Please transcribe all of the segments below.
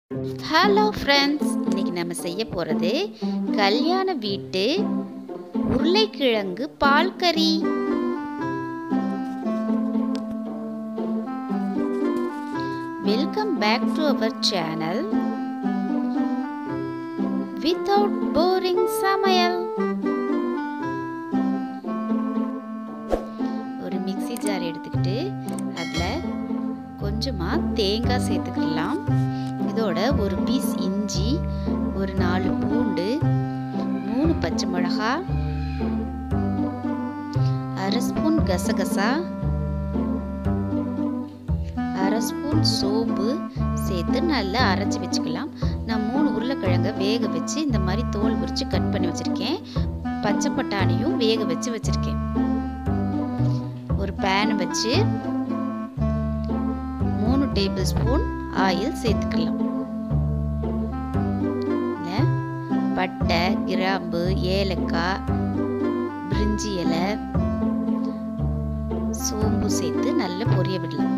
hello friends இன்னைக்கு நம்ம செய்ய போகிறது கல்யாண வீட்டு உருளைக்கிழங்கு பால் கறி welcome back to our channel without boring சமையல் ஒரு மிக்ஸி ஜார் எடுத்துக்கிட்டு அதில் கொஞ்சமாக தேங்காய் சேர்த்துக்கலாம் இதோட ஒரு பீஸ் இஞ்சி ஒரு நாலு பூண்டு மூணு பச்சை மிளகா அரை ஸ்பூன் கசகசா அரை ஸ்பூன் சோம்பு சேர்த்து நல்லா அரைச்சி வச்சுக்கலாம் நான் மூணு உருளைக்கிழங்க வேக வச்சு இந்த மாதிரி தோல் உரித்து கட் பண்ணி வச்சுருக்கேன் பச்சை பட்டாணியும் வேக வச்சு வச்சுருக்கேன் ஒரு பேன் வச்சு மூணு டேபிள் ஸ்பூன் ஆயில் சேர்த்துக்கலாம் பட்டை கிராம்பு ஏலக்காய் பிரிஞ்சி இலை சோம்பு சேர்த்து நல்லா பொரிய விடலாம்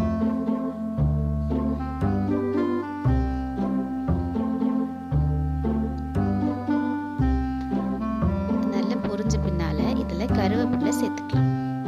நல்லா பொரிஞ்ச பின்னால இதுல கருவேப்பிலை சேர்த்துக்கலாம்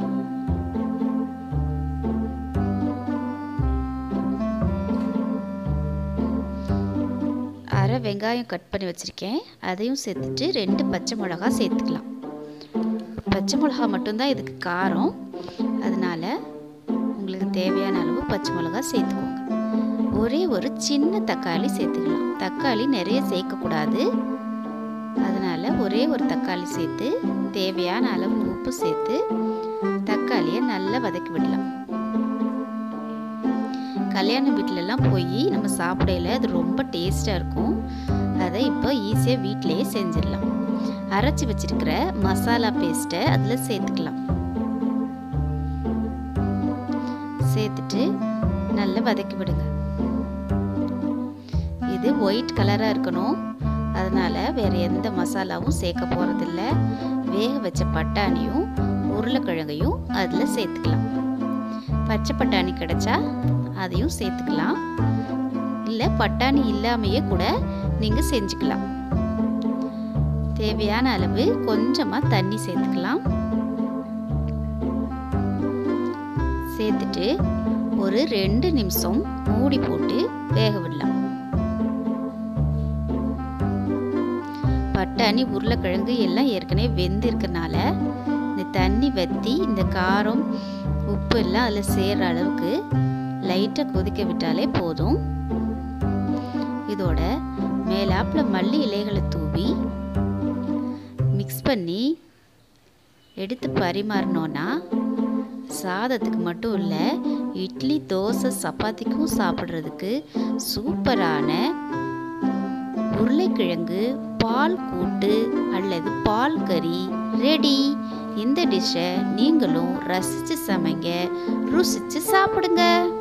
அரை வெங்காயம் கட் பண்ணி வச்சுருக்கேன் அதையும் சேர்த்துட்டு ரெண்டு பச்சை மிளகா சேர்த்துக்கலாம் பச்சை மிளகா மட்டும்தான் இதுக்கு காரம் அதனால் உங்களுக்கு தேவையான அளவு பச்சை மிளகா சேர்த்துக்கோங்க ஒரே ஒரு சின்ன தக்காளி சேர்த்துக்கலாம் தக்காளி நிறைய சேர்க்கக்கூடாது அதனால் ஒரே ஒரு தக்காளி சேர்த்து தேவையான அளவு உப்பு சேர்த்து தக்காளியை நல்லா வதக்கி விடலாம் கல்யாண வீட்டிலலாம் போய் நம்ம சாப்பிடையில அது ரொம்ப டேஸ்ட்டாக இருக்கும் அதை இப்போ ஈஸியாக வீட்டிலையே செஞ்சிடலாம் அரைச்சி வச்சிருக்கிற மசாலா பேஸ்ட்டை அதில் சேர்த்துக்கலாம் சேர்த்துட்டு நல்லா வதக்கி விடுங்க இது ஒயிட் கலராக இருக்கணும் அதனால் வேறு எந்த மசாலாவும் சேர்க்க போகிறதில்ல வேக வச்ச பட்டாணியும் உருளைக்கிழங்கையும் அதில் சேர்த்துக்கலாம் பச்சை பட்டாணி கிடைச்சா அதையும் சேர்த்துக்கலாம் இல்லை பட்டாணி இல்லாமையே கூட நீங்கள் செஞ்சுக்கலாம் தேவையான அளவு கொஞ்சமாக தண்ணி சேர்த்துக்கலாம் சேர்த்துட்டு ஒரு ரெண்டு நிமிஷம் மூடி போட்டு வேக விடலாம் பட்டாணி உருளைக்கிழங்கு எல்லாம் ஏற்கனவே வெந்து இருக்கனால இந்த தண்ணி வற்றி இந்த காரம் உப்பு எல்லாம் அதில் சேர்கிற அளவுக்கு லைட்டாக கொதிக்க விட்டாலே போதும் இதோட மேலாப்பில் மல்லி இலைகளை தூவி மிக்ஸ் பண்ணி எடுத்து பரிமாறினோன்னா சாதத்துக்கு மட்டும் இல்லை இட்லி தோசை சப்பாத்திக்கும் சாப்பிட்றதுக்கு சூப்பரான உருளைக்கிழங்கு பால் கூட்டு அல்லது பால் கறி ரெடி இந்த டிஷ்ஷை நீங்களும் ரசித்து சமைங்க ருசித்து சாப்பிடுங்க